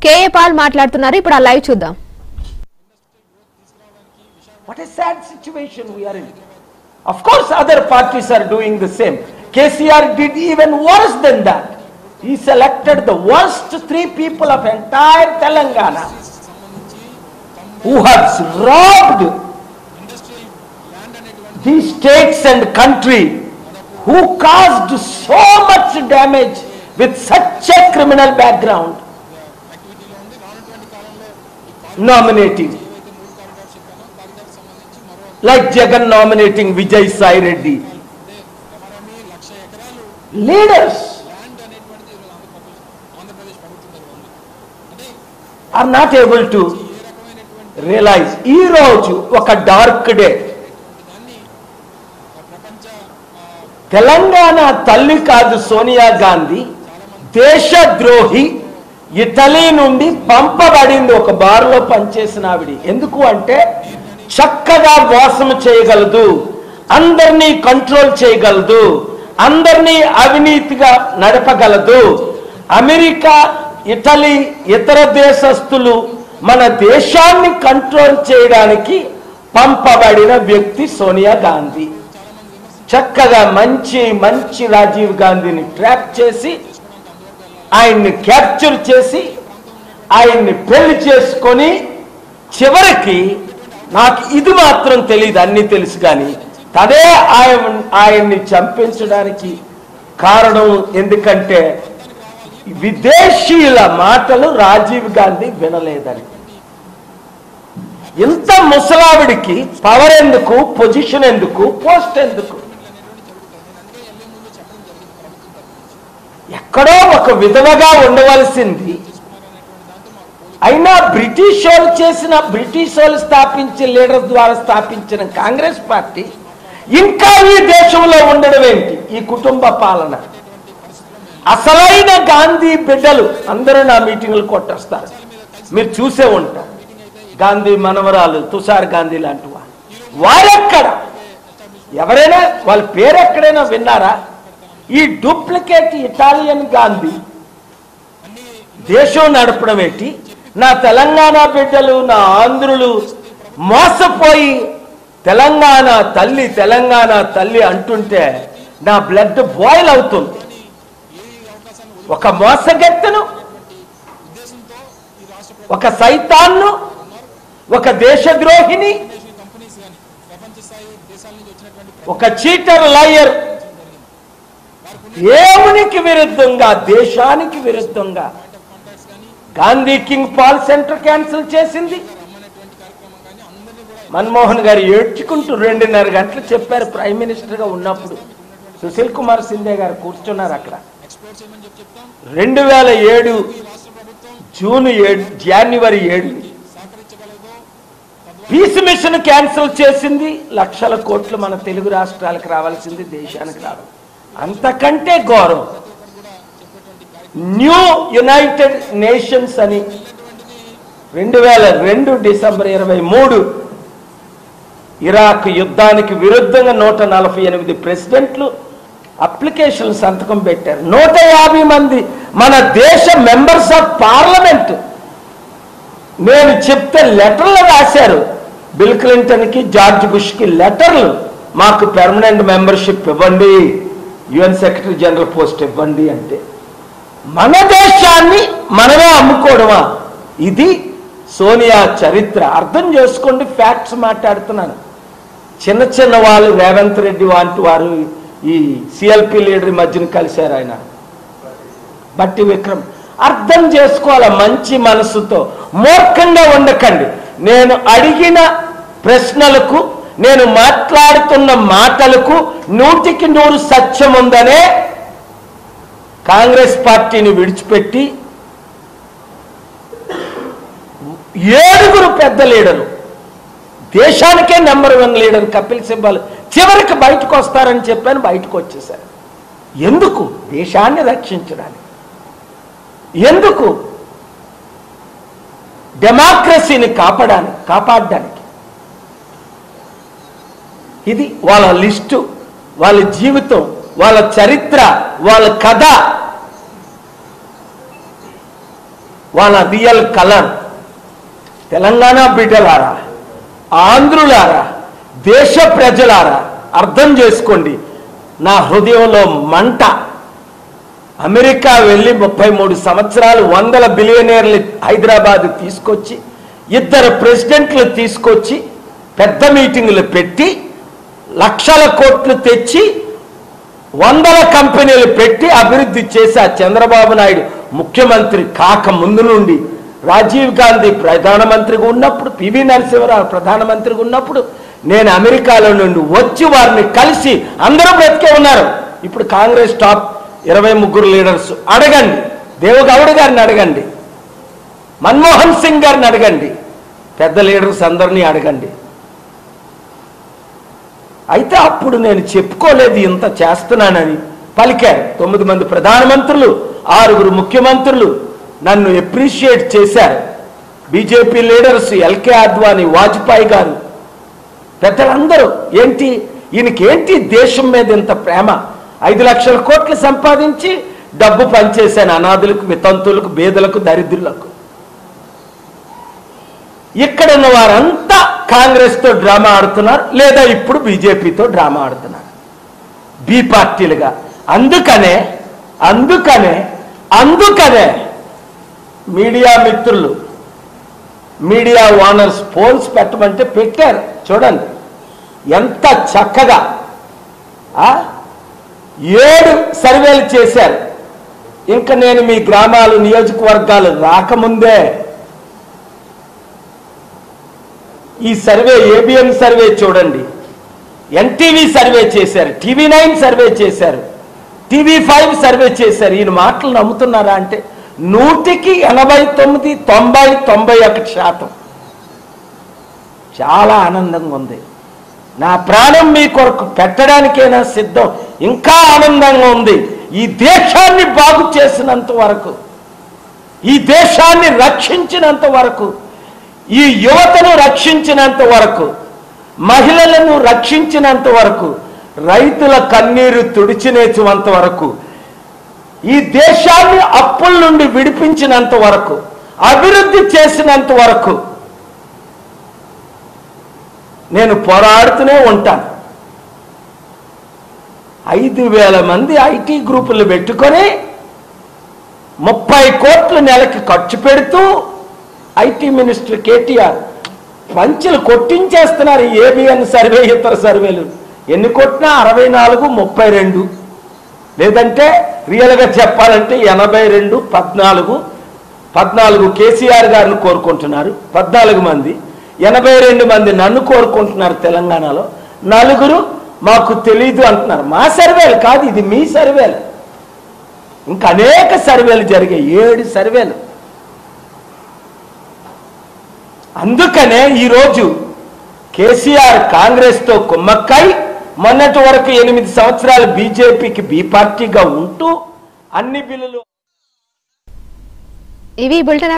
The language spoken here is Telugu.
కేఏ పాల్ మాట్లాడుతున్నారు ఇప్పుడు ఆ లైవ్ చూద్దాం What a sad situation we are in. Of course, other parties are doing the same. KCR did even worse than that. He selected the worst three people of entire Telangana who have robbed these states and country, who caused so much damage with such a criminal background, nominating. like Jagan nominating Vijay Sai Reddy. Leaders are not able to realize ఈ రోజు ఒక డార్క్ డే తెలంగాణ తల్లి కాదు సోనియా గాంధీ దేశద్రోహి ఇటలీ నుండి పంపబడింది ఒక బార్లో పనిచేసిన ఆవిడ ఎందుకు అంటే చక్కగా మోసం చేయగలదు అందరినీ కంట్రోల్ చేయగలదు అందరినీ అవినీతిగా నడపగలదు అమెరికా ఇటలీ ఇతర దేశస్తులు మన దేశాన్ని కంట్రోల్ చేయడానికి పంపబడిన వ్యక్తి సోనియా గాంధీ చక్కగా మంచి మంచి రాజీవ్ గాంధీని ట్రాప్ చేసి ఆయన్ని క్యాప్చర్ చేసి ఆయన్ని పెళ్లి చేసుకొని చివరికి నాకు ఇది మాత్రం తెలియదు అన్ని తెలుసు కానీ తనే ఆయన ఆయన్ని చంపించడానికి కారణం ఎందుకంటే విదేశీయుల మాటలు రాజీవ్ గాంధీ వినలేదని ఇంత ముసలావిడికి పవర్ ఎందుకు పొజిషన్ ఎందుకు పోస్ట్ ఎందుకు ఎక్కడో ఒక విధవగా ఉండవలసింది అయినా బ్రిటిష్ వాళ్ళు చేసిన బ్రిటిష్ వాళ్ళు స్థాపించిన లీడర్ ద్వారా స్థాపించిన కాంగ్రెస్ పార్టీ ఇంకా ఈ దేశంలో ఉండడం ఏంటి ఈ కుటుంబ పాలన అసలైన గాంధీ బిడ్డలు అందరూ నా మీటింగ్లు కొట్టేస్తారు మీరు చూసే ఉంటారు గాంధీ మనవరాలు తుషార్ గాంధీ లాంటి వారు వారెక్కడ ఎవరైనా వాళ్ళ పేరు ఎక్కడైనా విన్నారా ఈ డూప్లికేట్ ఇటాలియన్ గాంధీ దేశం నడపడం ఏంటి నా తెలంగాణ బిడ్డలు నా ఆంధ్రులు మోసపోయి తెలంగాణ తల్లి తెలంగాణ తల్లి అంటుంటే నా బ్లడ్ బాయిల్ అవుతుంది ఒక మోసగత్తెను ఒక సైతాన్ను ఒక దేశద్రోహిని ఒక చీటర్ లయర్ దేవునికి విరుద్ధంగా దేశానికి విరుద్ధంగా Gandhi King Paul centre cancel చేసింది మన్మోహన్ గారు ఏడ్చుకుంటూ రెండున్నర గంటలు చెప్పారు ప్రైమ్ మినిస్టర్ గా ఉన్నప్పుడు సుశీల్ కుమార్ సింధే గారు కూర్చున్నారు అక్కడ రెండు వేల ఏడు జూన్ ఏడు జనవరి ఏడు పీస్ మిషన్ క్యాన్సిల్ చేసింది లక్షల కోట్లు మన తెలుగు రాష్ట్రాలకు రావాల్సింది దేశానికి రావాలి అంతకంటే ఘోరం న్యూ యునైటెడ్ నేషన్స్ అని రెండు వేల రెండు డిసెంబర్ ఇరవై మూడు ఇరాక్ యుద్ధానికి విరుద్ధంగా నూట నలభై ఎనిమిది ప్రెసిడెంట్లు అప్లికేషన్ సంతకం పెట్టారు నూట యాభై మంది మన దేశ మెంబర్స్ ఆఫ్ పార్లమెంట్ నేను చెప్తే లెటర్లు రాశారు బిల్ క్లింటన్కి జార్జ్ బుష్కి లెటర్లు మాకు పెర్మనెంట్ మెంబర్షిప్ ఇవ్వండి యుఎన్ సెక్రటరీ జనరల్ పోస్ట్ ఇవ్వండి అంటే మన దేశాన్ని మనమే అమ్ముకోవడమా ఇది సోనియా చరిత్ర అర్థం చేసుకోండి ఫ్యాక్ట్స్ మాట్లాడుతున్నాను చిన్న చిన్న వాళ్ళు రేవంత్ రెడ్డి వంటి వారు ఈ సిఎల్పి లీడర్ మధ్యన కలిశారు ఆయన బట్టి విక్రమ్ అర్థం చేసుకోవాలి మంచి మనసుతో మూర్ఖంగా ఉండకండి నేను అడిగిన ప్రశ్నలకు నేను మాట్లాడుతున్న మాటలకు నూటికి నూరు సత్యం ఉందనే కాంగ్రెస్ పార్టీని విడిచిపెట్టి ఏడుగురు పెద్ద లీడరు దేశానికే number one leader Kapil Sibal చివరికి బయటకు వస్తారని చెప్పాను బయటకు వచ్చేసారు ఎందుకు దేశాన్ని రక్షించడానికి ఎందుకు డెమోక్రసీని కాపాడానికి కాపాడడానికి ఇది వాళ్ళ లిస్టు వాళ్ళ జీవితం వాళ్ళ చరిత్ర వాళ్ళ కథ వాళ్ళ రియల్ కలర్ తెలంగాణ బిడ్డలారా ఆంధ్రులారా దేశ ప్రజలారా అర్థం చేసుకోండి నా హృదయంలో మంట అమెరికా వెళ్ళి ముప్పై మూడు సంవత్సరాలు వందల బిలియనీర్లు హైదరాబాద్ తీసుకొచ్చి ఇద్దరు ప్రెసిడెంట్లు తీసుకొచ్చి పెద్ద మీటింగులు పెట్టి లక్షల కోట్లు తెచ్చి వందల కంపెనీలు పెట్టి అభివృద్ధి చేసి ఆ చంద్రబాబు నాయుడు ముఖ్యమంత్రి కాక ముందు నుండి రాజీవ్ గాంధీ ప్రధానమంత్రిగా ఉన్నప్పుడు పివి నరసింహరావు ప్రధానమంత్రిగా ఉన్నప్పుడు నేను అమెరికాలో నుండి వచ్చి వారిని కలిసి అందరూ బ్రతికే ఉన్నారు ఇప్పుడు కాంగ్రెస్ టాప్ ఇరవై ముగ్గురు లీడర్స్ అడగండి దేవగౌడ గారిని అడగండి మన్మోహన్ సింగ్ గారిని అడగండి పెద్ద లీడర్స్ అందరినీ అడగండి అయితే అప్పుడు నేను చెప్పుకోలేదు ఇంత చేస్తున్నానని పలికారు తొమ్మిది మంది ప్రధానమంత్రులు ఆరుగురు ముఖ్యమంత్రులు నన్ను ఎప్రిషియేట్ చేశారు BJP leaders L K Advani Vajpayee garu పెద్దలందరూ ఏంటి ఈయనకేంటి దేశం మీద ఇంత ప్రేమ ఐదు లక్షల కోట్లు సంపాదించి డబ్బు పనిచేశాను అనాథులకు వితంతులకు బేదలకు దరిద్రులకు ఇక్కడ ఉన్న వారంతా కాంగ్రెస్ తో డ్రామా ఆడుతున్నారు లేదా ఇప్పుడు బీజేపీతో డ్రామా ఆడుతున్నారు బి పార్టీలుగా అందుకనే అందుకనే అందుకనే మీడియా మిత్రులు మీడియా ఓనర్స్ పోల్స్ పెట్టమంటే పెట్టారు చూడండి ఎంత చక్కగా ఆ? ఏడు సర్వేలు చేశారు ఇంకా నేను మీ గ్రామాలు నియోజకవర్గాలు రాకముందే ఈ సర్వే ఏబిఎం సర్వే చూడండి ఎన్టీవీ సర్వే చేశారు టీవీ నైన్ సర్వే చేశారు టీవీ ఫైవ్ సర్వే చేశారు ఈయన మాటలు నమ్ముతున్నారా అంటే నూటికి ఎనభై తొమ్మిది తొంభై తొంభై ఒకటి శాతం చాలా ఆనందంగా ఉంది నా ప్రాణం మీ కొరకు పెట్టడానికైనా సిద్ధం ఇంకా ఆనందంగా ఉంది ఈ దేశాన్ని బాగు చేసినంత వరకు ఈ దేశాన్ని రక్షించినంత వరకు ఈ యువతను రక్షించినంత వరకు మహిళలను రక్షించినంత వరకు రైతుల కన్నీరు తుడిచినేచువంత వరకు ఈ దేశాన్ని అప్పుల నుండి విడిపించినంత వరకు అభివృద్ధి చేసినంత వరకు నేను పోరాడుతూనే ఉంటాను ఐదు వేల మంది ఐటీ గ్రూపులు పెట్టుకొని ముప్పై కోట్ల నెలకి ఖర్చు పెడుతూ ఐటీ మినిస్టర్ కేటీఆర్ పంచులు కొట్టించేస్తున్నారు ఏబిఎన్ సర్వే ఇతర సర్వేలు ఎన్ని కొట్టినా అరవై నాలుగు ముప్పై రెండు లేదంటే రియల్గా చెప్పాలంటే ఎనభై రెండు పద్నాలుగు పద్నాలుగు కేసీఆర్ గారిని కోరుకుంటున్నారు పద్నాలుగు మంది ఎనభై రెండు మంది నన్ను కోరుకుంటున్నారు తెలంగాణలో నలుగురు మాకు తెలీదు అంటున్నారు మా సర్వేలు కాదు ఇది మీ సర్వేలు ఇంకా అనేక సర్వేలు జరిగాయి ఏడు సర్వేలు అందుకనే ఈరోజు కేసీఆర్ కాంగ్రెస్తో కుమ్మక్కై మొన్నటి వరకు ఎనిమిది సంవత్సరాలు బీజేపీకి బి పార్టీగా ఉంటూ అన్ని బిల్లులు ఇవి బులెటిన్